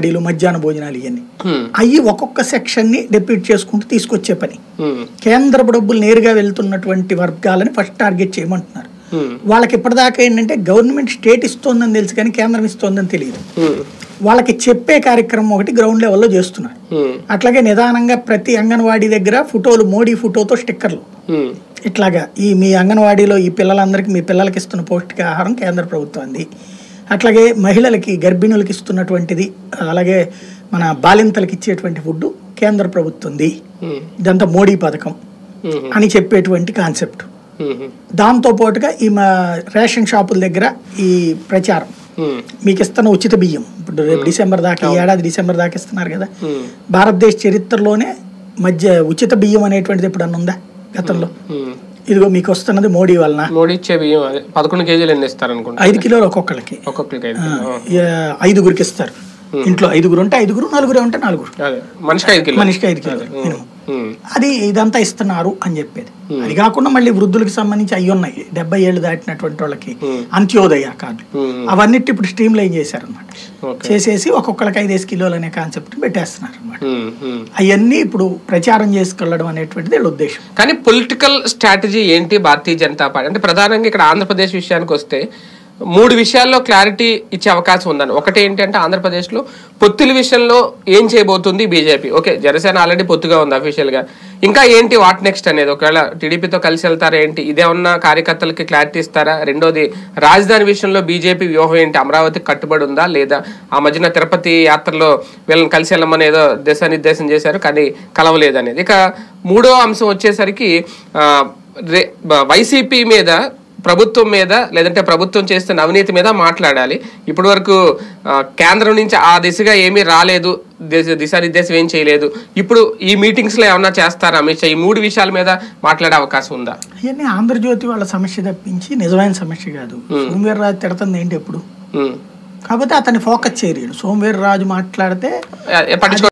అంగన్వాడీలు మధ్యాహ్న భోజనాలు ఇవన్నీ హ్మ్. అవి ఒక్కొక్క సెక్షన్ని డెప్యూట్ చేసుకుంటూ తీసుకొచ్చే పని హ్మ్. కేంద్రపు డబ్బులు నేరుగా వెళ్తున్నటువంటి వర్గాలని ఫస్ట్ టార్గెట్ చేయమంటున్నారు హ్మ్. వాళ్ళకి ఇప్పటిదాకా ఏంటంటే గవర్నమెంట్ స్టేట్ ఇస్తోందని తెలుసు కానీ కేంద్రం ఇస్తోందని తెలియదు హ్మ్. వాళ్ళకి చెప్పే కార్యక్రమం ఒకటి గ్రౌండ్ లెవెల్లో చేస్తున్నారు హ్మ్. అట్లాగే నిదానంగా ప్రతి అంగన్వాడీ దగ్గర ఫోటోలు మోడీ ఫోటోతో స్టిక్కర్లు హ్మ్. ఇట్లాగా ఈ మీ అంగన్వాడీలో ఈ పిల్లలందరికీ మీ పిల్లలకి ఇస్తున్న పౌష్టికాహారం కేంద్ర ప్రభుత్వంది అట్లాగే మహిళలకి గర్భిణులకి ఇస్తున్నటువంటిది అలాగే మన బాలింతలకి ఇచ్చేటువంటి ఫుడ్ కేంద్ర ప్రభుత్వంది హ్మ్. ఇదంతా మోడీ పథకం హ్మ్. అని చెప్పేటువంటి కాన్సెప్ట్ హ్మ్. దాంతో పాటుగా ఈ మా రేషన్ షాపుల దగ్గర ఈ ప్రచారం హ్మ్. మీకు ఇస్తున్న ఉచిత బియ్యం ఇప్పుడు రేపు డిసెంబర్ దాకా ఈ ఏడాది డిసెంబర్ దాకా ఇస్తున్నారు కదా హ్మ్. భారతదేశ చరిత్రలోనే మధ్య ఉచిత బియ్యం అనేటువంటిది ఎప్పుడన్నా ఉందా గతంలో హ్మ్. ఇదిగో మీకు వస్తున్నది మోడీ వలన మోడీ ఇచ్చే బియ్యం అదే పదకొండు కేజీలు ఎన్ని ఇస్తారు అనుకుంటా ఐదు కిలోలు ఒక్కొక్కళ్ళకి ఒక్కొక్కరికి ఐదు ఆ, కిలో. యా- ఐదుగురికి ఇస్తారు ఇంట్లో ఐదుగురు ఉంటే ఐదుగురు నలుగురు ఉంటే నలుగురు అదే మనిషికి ఐదు కిలో మనిషికి ఐదు కిలోలు మినిమం హ్మ్. అది ఇదంతా ఇస్తున్నారు అని చెప్పేది అది కాకుండా మళ్ళీ వృద్ధులకు సంబంధించి అవి ఉన్నాయి డెబ్బై ఏళ్ళు దాటినటువంటి వాళ్ళకి అంత్యోదయ కార్డులు హ్మ్. అవన్నిటి ఇప్పుడు స్ట్రీమ్ లైన్ చేశారనమాట ఓకే చేసేసి ఒక్కొక్కరికి ఐదేసి కిలోలు అనే కాన్సెప్ట్ పెట్టేస్తున్నారు అనమాట హ్మ్. హ్మ్. అవన్నీ ఇప్పుడు ప్రచారం చేసుకెళ్ళడం అనేటువంటిది వీళ్ళ ఉద్దేశం కానీ పొలిటికల్ స్ట్రాటజీ ఏంటి భారతీయ జనతా పార్టీ అంటే ప్రధానంగా ఇక్కడ ఆంధ్రప్రదేశ్ విషయానికి వస్తే మూడు విషయాల్లో క్లారిటీ ఇచ్చే అవకాశం ఉందని ఒకటి ఏంటంటే ఆంధ్రప్రదేశ్లో పొత్తుల విషయంలో ఏం చేయబోతుంది బీజేపీ ఓకే జనసేన ఆల్రెడీ పొత్తుగా ఉంది అఫీషియల్ గా ఇంకా ఏంటి వాట్ నెక్స్ట్ అనేది ఒకవేళ టీడీపీతో కలిసి వెళ్తారా ఏంటి ఇదేమన్నా కార్యకర్తలకి క్లారిటీ ఇస్తారా రెండోది రాజధాని విషయంలో బీజేపీ వ్యూహం ఏంటి అమరావతికి కట్టుబడి ఉందా లేదా ఆ మధ్యన తిరుపతి యాత్రలో వీళ్ళని కలిసి వెళ్ళమని ఏదో దిశానిర్దేశం చేశారు కానీ కలవలేదు అనేది ఇక మూడో అంశం వచ్చేసరికి ఆ, రే- బ- వైసీపీ మీద ప్రభుత్వం మీద లేదంటే ప్రభుత్వం చేస్తున్న అవినీతి మీద మాట్లాడాలి ఇప్పటి వరకు ఆ, కేంద్రం నుంచి ఆ దిశగా ఏమీ రాలేదు దిశ- దిశానిర్దేశం ఏం చేయలేదు ఇప్పుడు ఈ మీటింగ్స్ లో ఏమన్నా చేస్తారా అమిత్ షా ఈ మూడు విషయాల మీద మాట్లాడే అవకాశం ఉందా ఇవన్నీ ఆంధ్రజ్యోతి వాళ్ళ సమస్య తప్పించి నిజమైన సమస్య కాదు సోమవీర్రాజు తిడుతుంది ఏంటి ఎప్పుడు ఉమ్. కాకపోతే అతన్ని ఫోకస్ చేయలేడు సోమవీర్రాజు మాట్లాడితే ఏ- పట్టించుకో